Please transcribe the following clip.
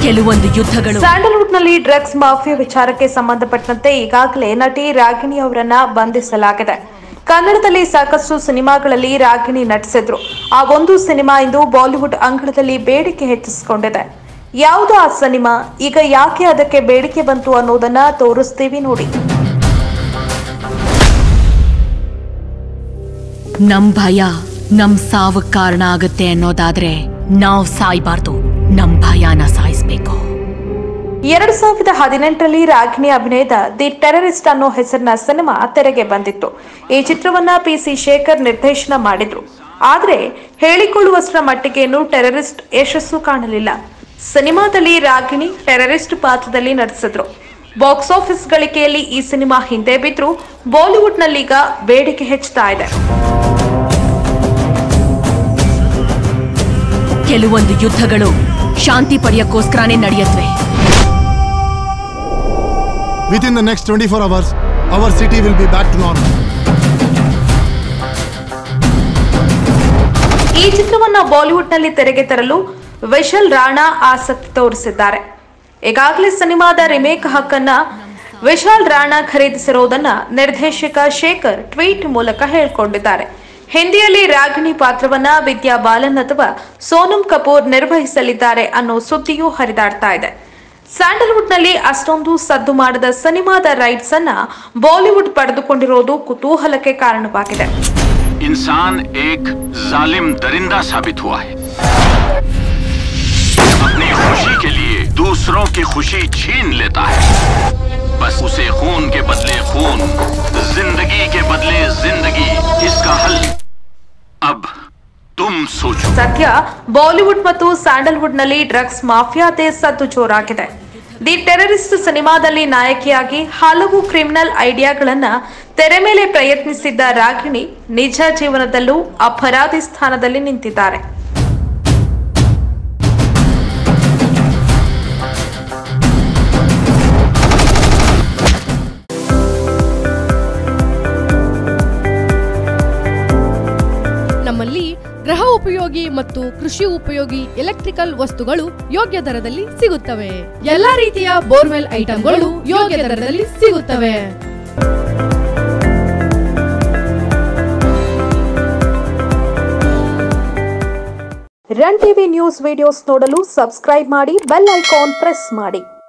ಕೆಲವೊಂದು ಯುದ್ಧಗಳು ಸ್ಯಾಂಡಲ್ವುಡ್ನಲ್ಲಿ drugs mafia ವಿಚಾರಕ್ಕೆ ಸಂಬಂಧಪಟ್ಟಂತೆ ಈಗಾಗಲೇ ನಟಿ ರಾಗಿಣಿ ಅವರನ್ನ ಬಂಧಿಸಲಾಗಿದೆ ಕನ್ನಡದಲ್ಲಿ ಸಾಕಷ್ಟು ಸಿನಿಮಾಗಳಲ್ಲಿ ರಾಗಿಣಿ ನಟಿಸಿದ್ರು ಆ ಒಂದು ಸಿನಿಮಾ ಇಂದು ಬಾಲಿವುಡ್ ಅಂಗಳದಲ್ಲಿ ಬೇಡಿಕೆ ಹೆಚ್ಚಿಸಿಕೊಂಡಿದೆ ಯಾವುದು ಆ ಸಿನಿಮಾ ಈಗ ಯಾಕೆ ಅದಕ್ಕೆ ಬೇಡಿಕೆ ಬಂತು ಅನ್ನೋದನ್ನ ತೋರಿಸ್ತೀವಿ ನೋಡಿ ನಮ್ ಭಯ ನಮ್ ಸಾವಕ್ ಕಾರಣ ಆಗುತ್ತೆ ಅನ್ನೋದಾದ್ರೆ ನಾವ್ ಸಾಯ್ಬಾರ್ದು ನಮ್ ಭಯನ ಸಾಯಿಸ್ಬೇಕು ಎರಡ್ ಸಾವಿರದ ಹದಿನೆಂಟರಲ್ಲಿ ರಾಗಿಣಿ ಅಭಿನಯದ ದಿ ಟೆರರಿಸ್ಟ್ ಅನ್ನೋ ಹೆಸರಿನ ಸಿನಿಮಾ ತೆರೆಗೆ ಬಂದಿತ್ತು ಈ ಚಿತ್ರವನ್ನ ಪಿ ಸಿ ಶೇಖರ್ ನಿರ್ದೇಶನ ಮಾಡಿದ್ರು ಆದ್ರೆ ಹೇಳಿಕೊಳ್ಳುವಷ್ಟರ ಮಟ್ಟಿಗೇನು ಟೆರರಿಸ್ಟ್ ಯಶಸ್ಸು ಕಾಣಲಿಲ್ಲ ಸಿನಿಮಾದಲ್ಲಿ ರಾಗಿಣಿ ಟೆರರಿಸ್ಟ್ ಪಾತ್ರದಲ್ಲಿ ನಟಿಸಿದ್ರು ಬಾಕ್ಸ್ ಆಫೀಸ್ ಗಳಿಕೆಯಲ್ಲಿ ಈ ಸಿನಿಮಾ ಹಿಂದೆ ಬಿದ್ರು ಬಾಲಿವುಡ್ನಲ್ಲೀಗ ಬೇಡಿಕೆ ಹೆಚ್ಚುತ್ತಾ ಇದೆ ಕೆಲವೊಂದು ಯುದ್ಧಗಳು ಶಾಂತಿ ಪಡೆಯಕ್ಕೋಸ್ಕರನೇ ನಡೆಯತ್ವೆ Within the next 24 hours, our city will be back to normal. ಈ ಚಿತ್ರವನ್ನ ಬಾಲಿವುಡ್ನಲ್ಲಿ ತೆರೆಗೆ ತರಲು ವಿಶಲ್ ರಾಣಾ ಆಸಕ್ತಿ ತೋರಿಸಿದ್ದಾರೆ ಈಗಾಗಲೇ ಸಿನಿಮಾದ ರಿಮೇಕ್ ಹಕ್ಕನ್ನ ವಿಶಾಲ್ ರಾಣಾ ಖರೀದಿಸಿರುವುದನ್ನ ನಿರ್ದೇಶಕ ಶೇಖರ್ ಟ್ವೀಟ್ ಮೂಲಕ ಹೇಳಿಕೊಂಡಿದ್ದಾರೆ ಹಿಂದಿಯಲ್ಲಿ ರಾಗಿಣಿ ಪಾತ್ರವನ್ನ ವಿದ್ಯಾ ಬಾಲನ್ ಅಥವಾ ಸೋನಂ ಕಪೂರ್ ನಿರ್ವಹಿಸಲಿದ್ದಾರೆ ಅನ್ನೋ ಸುದ್ದಿಯೂ ಹರಿದಾಡ್ತಾ ಇದೆ ಸ್ಯಾಂಡಲ್ವುಡ್ನಲ್ಲಿ ಅಷ್ಟೊಂದು ಸದ್ದು ಮಾಡದ ಸಿನಿಮಾದ ರೈಟ್ಸ್ ಅನ್ನ ಬಾಲಿವುಡ್ ಪಡೆದುಕೊಂಡಿರೋದು ಕುತೂಹಲಕ್ಕೆ ಕಾರಣವಾಗಿದೆ इंसान एक जालिम दरिंदा साबित हुआ है अपनी खुशी के लिए दूसरों की खुशी छीन लेता है बस उसे खून के बदले खून जिंदगी के बदले जिंदगी इसका हल अब तुम सोचो ಸದ್ಯ ಬಾಲಿವುಡ್ ಮತ್ತು ಸ್ಯಾಂಡಲ್ವುಡ್ನಲ್ಲಿ ಡ್ರಗ್ಸ್ ಮಾಫಿಯಾದೇ ಸದ್ದು ಜೋರಾಗಿದೆ ದಿ ಟೆರರಿಸ್ಟ್ ಸಿನಿಮಾದಲ್ಲಿ ನಾಯಕಿಯಾಗಿ ಹಲವು ಕ್ರಿಮಿನಲ್ ಐಡಿಯಾಗಳನ್ನ ತೆರೆ ಮೇಲೆ ಪ್ರಯತ್ನಿಸಿದ್ದ ರಾಗಿಣಿ ನಿಜ ಜೀವನದಲ್ಲೂ ಅಪರಾಧಿ ಸ್ಥಾನದಲ್ಲಿ ನಿಂತಿದ್ದಾರೆ ನಮ್ಮಲ್ಲಿ ಗೃಹ ಉಪಯೋಗಿ ಮತ್ತು ಕೃಷಿ ಉಪಯೋಗಿ ಎಲೆಕ್ಟ್ರಿಕಲ್ ವಸ್ತುಗಳು ಯೋಗ್ಯ ದರದಲ್ಲಿ ಸಿಗುತ್ತವೆ ಎಲ್ಲಾ ರೀತಿಯ ಬೋರ್ವೆಲ್ ಐಟಂಗಳು ಯೋಗ್ಯ ದರದಲ್ಲಿ ಸಿಗುತ್ತವೆ ರನ್ ಟಿವಿ ನ್ಯೂಸ್ ವಿಡಿಯೋಸ್ ನೋಡಲು ಸಬ್ಸ್ಕ್ರೈಬ್ ಮಾಡಿ ಬೆಲ್ ಐಕಾನ್ ಪ್ರೆಸ್ ಮಾಡಿ